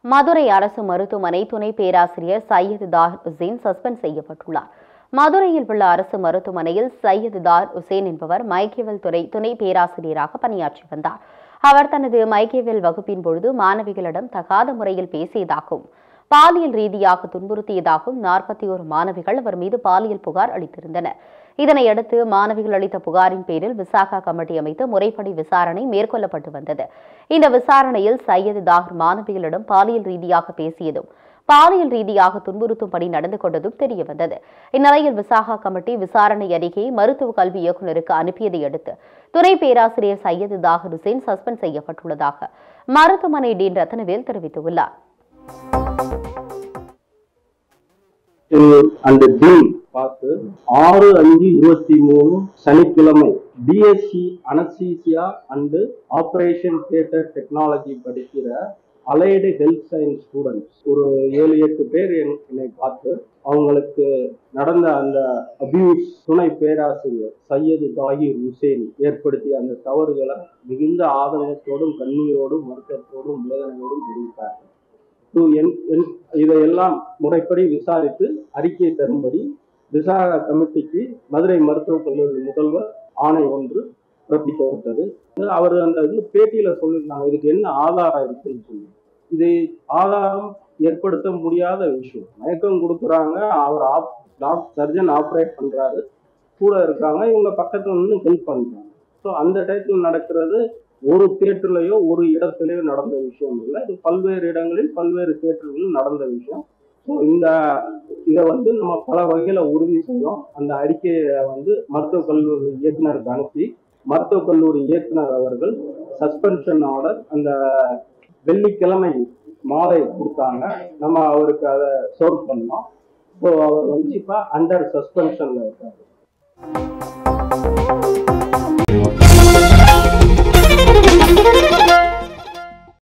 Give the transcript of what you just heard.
மதுரை அரசு மருத்துவமனை துணை பேராசிரியர் சையது தார் உசேன் சஸ்பெண்ட் செய்யப்பட்டுள்ளார் மதுரையில் உள்ள அரசு மருத்துவமனையில் சையது தார் உசேன் என்பவர் மைக்கேவல் துறை துணை பேராசிரியராக பணியாற்றி வந்தார் அவர் தனது மைக்கேவல் வகுப்பின் பொழுது மாணவிகளிடம் தகாத முறையில் பேசியதாகவும் பாலியல் ரீதியாக துன்புறுத்தியதாகவும் நாற்பத்தி ஒரு மாணவிகள் அவர் மீது பாலியல் புகார் அளித்திருந்தனர் இதனையடுத்து மாணவிகள் அளித்த புகாரின் பேரில் விசாகா கமிட்டி அமைத்து முறைப்படி விசாரணை மேற்கொள்ளப்பட்டு வந்தது இந்த விசாரணையில் சையது தாகர் மாணவிகளிடம் பாலியல் ரீதியாக பேசியதும் பாலியல் ரீதியாக துன்புறுத்தும்படி நடந்து கொண்டதும் தெரிய வந்தது இந்நிலையில் விசாகா கமிட்டி விசாரணை அறிக்கையை மருத்துவ கல்வி இயக்குநருக்கு அனுப்பியதை அடுத்து துணை பேராசிரியர் சையது தாகர் ஹுசேன் சஸ்பெண்ட் செய்யப்பட்டுள்ளதாக மருத்துவமனை டீன் ரத்னவேல் தெரிவித்துள்ளார் அந்த டீன் பார்த்து ஆறு அஞ்சு இருபத்தி மூணு சனிக்கிழமை BSc anaesthesia and operation theatre technology படிக்கிற அலைடு ஹெல்த் சயின்ஸ் ஸ்டூடெண்ட்ஸ் ஒரு ஏழு எட்டு பேர் என்- என்னை பார்த்து அவங்களுக்கு நடந்த அந்த அபியூஸ் துணை பேராசிரியர் சையது தாகிர் ஹுசேன் ஏற்படுத்திய அந்த தவறுகளை மிகுந்த ஆதங்கத்தோடும் கண்ணீரோடும் வருத்தத்தோடும் வேதனையோடும் தெரிவித்தார்கள் டு என்- என்- இதையெல்லாம் முறைப்படி விசாரித்து அறிக்கை தரும்படி விசாரணை கமிட்டிக்கு மதுரை மருத்துவக் கல்லூரி முதல்வர் ஆணை ஒன்று பிறப்பிக்கப்பட்டது அவர் அந்த இது பேட்டியில சொல்லியிருந்தாங்க இதுக்கு என்ன ஆதாரம் இருக்குன்னு சொல்லி இது ஆதாரம் ஏற்படுத்த முடியாத விஷயம் மயக்கம் கொடுக்குறாங்க அவர் ஆப் டாக் சர்ஜன் ஆப்ரேட் பண்றாரு கூட இருக்காங்க இவங்க பக்கத்துல நின்று ஹெல்ப் பண்றாங்க ஸோ அந்த டயத்தில் நடக்கிறது ஒரு தியேட்டர்லயோ ஒரு இடத்துலயோ நடந்த விஷயம் இல்லை இது பல்வேறு இடங்களில் பல்வேறு தியேட்டர்களில் நடந்த விஷயம் ஸோ இந்த இதை வந்து நம்ம பல வகையில உறுதி செய்யும் அந்த அறிக்கையை வந்து மருத்துவக் கல்லூரி இயக்குனருக்கு அனுப்பி மருத்துவக் கல்லூரி இயக்குனர் அவர்கள் சஸ்பென்ஷன் ஆர்டர் அந்த வெள்ளிக்கிழமை மாலை கொடுத்தாங்க நம்ம அவருக்கு அதை சோர்வ் பண்ணோம் ஸோ அவர் வந்து இப்போ அண்டர் சஸ்பென்ஷன்ல இருக்காரு